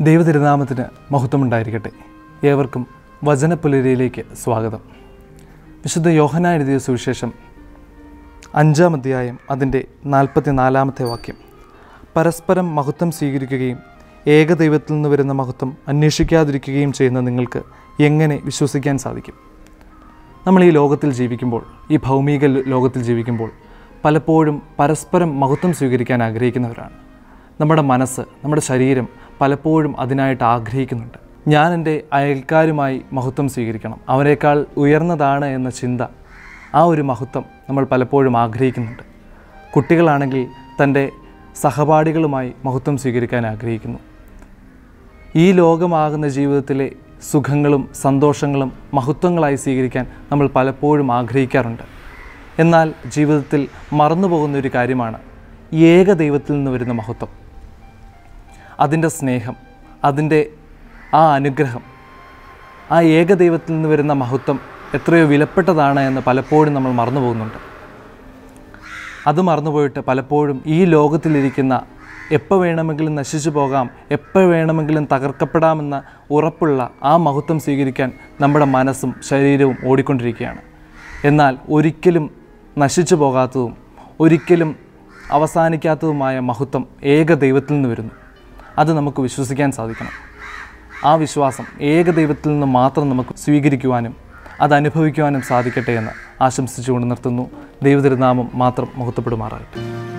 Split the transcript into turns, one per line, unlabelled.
ദൈവതിരുനാമത്തിന് മഹത്വമുണ്ടായിരിക്കട്ടെ ഏവർക്കും വചനപ്പുലരിയിലേക്ക് സ്വാഗതം വിശുദ്ധ യോഹന എഴുതിയ സുവിശേഷം അഞ്ചാം അധ്യായം അതിൻ്റെ നാൽപ്പത്തി നാലാമത്തെ വാക്യം പരസ്പരം മഹത്വം സ്വീകരിക്കുകയും ഏകദൈവത്തിൽ നിന്ന് വരുന്ന മഹത്വം അന്വേഷിക്കാതിരിക്കുകയും ചെയ്യുന്ന നിങ്ങൾക്ക് എങ്ങനെ വിശ്വസിക്കാൻ സാധിക്കും നമ്മൾ ഈ ലോകത്തിൽ ജീവിക്കുമ്പോൾ ഈ ഭൗമിക ലോ- ലോകത്തിൽ ജീവിക്കുമ്പോൾ പലപ്പോഴും പരസ്പരം മഹത്വം സ്വീകരിക്കാൻ ആഗ്രഹിക്കുന്നവരാണ് നമ്മുടെ മനസ്സ് നമ്മുടെ ശരീരം പലപ്പോഴും അതിനായിട്ട് ആഗ്രഹിക്കുന്നുണ്ട് ഞാൻ എൻ്റെ അയൽക്കാരുമായി മഹത്വം സ്വീകരിക്കണം അവരെക്കാൾ ഉയർന്നതാണ് എന്ന ചിന്ത ആ ഒരു മഹത്വം നമ്മൾ പലപ്പോഴും ആഗ്രഹിക്കുന്നുണ്ട് കുട്ടികളാണെങ്കിൽ തൻ്റെ സഹപാഠികളുമായി മഹത്വം സ്വീകരിക്കാൻ ആഗ്രഹിക്കുന്നു ഈ ലോകമാകുന്ന ജീവിതത്തിലെ സുഖങ്ങളും സന്തോഷങ്ങളും മഹത്വങ്ങളായി സ്വീകരിക്കാൻ നമ്മൾ പലപ്പോഴും ആഗ്രഹിക്കാറുണ്ട് എന്നാൽ ജീവിതത്തിൽ മറന്നുപോകുന്ന ഒരു കാര്യമാണ് ഏക ദൈവത്തിൽ നിന്ന് വരുന്ന മഹത്വം അതിൻ്റെ സ്നേഹം അതിൻ്റെ ആ അനുഗ്രഹം ആ ഏക ദൈവത്തിൽ നിന്ന് വരുന്ന മഹത്വം എത്രയോ വിലപ്പെട്ടതാണ് എന്ന് പലപ്പോഴും നമ്മൾ മറന്നു പോകുന്നുണ്ട് അത് മറന്നുപോയിട്ട് പലപ്പോഴും ഈ ലോകത്തിലിരിക്കുന്ന എപ്പോൾ വേണമെങ്കിലും നശിച്ചു പോകാം എപ്പോൾ വേണമെങ്കിലും തകർക്കപ്പെടാമെന്ന ഉറപ്പുള്ള ആ മഹത്വം സ്വീകരിക്കാൻ നമ്മുടെ മനസ്സും ശരീരവും ഓടിക്കൊണ്ടിരിക്കുകയാണ് എന്നാൽ ഒരിക്കലും നശിച്ചു പോകാത്തതും ഒരിക്കലും അവസാനിക്കാത്തതുമായ മഹത്വം ഏക ദൈവത്തിൽ നിന്ന് വരുന്നു അത് നമുക്ക് വിശ്വസിക്കാൻ സാധിക്കണം ആ വിശ്വാസം ഏക ദൈവത്തിൽ നിന്ന് മാത്രം നമുക്ക് സ്വീകരിക്കുവാനും അത് അനുഭവിക്കുവാനും സാധിക്കട്ടെ എന്ന് ആശംസിച്ചുകൊണ്ട് നിർത്തുന്നു ദൈവതിരുനാമം മാത്രം മുഖത്തപ്പെടുമാറാകട്ടെ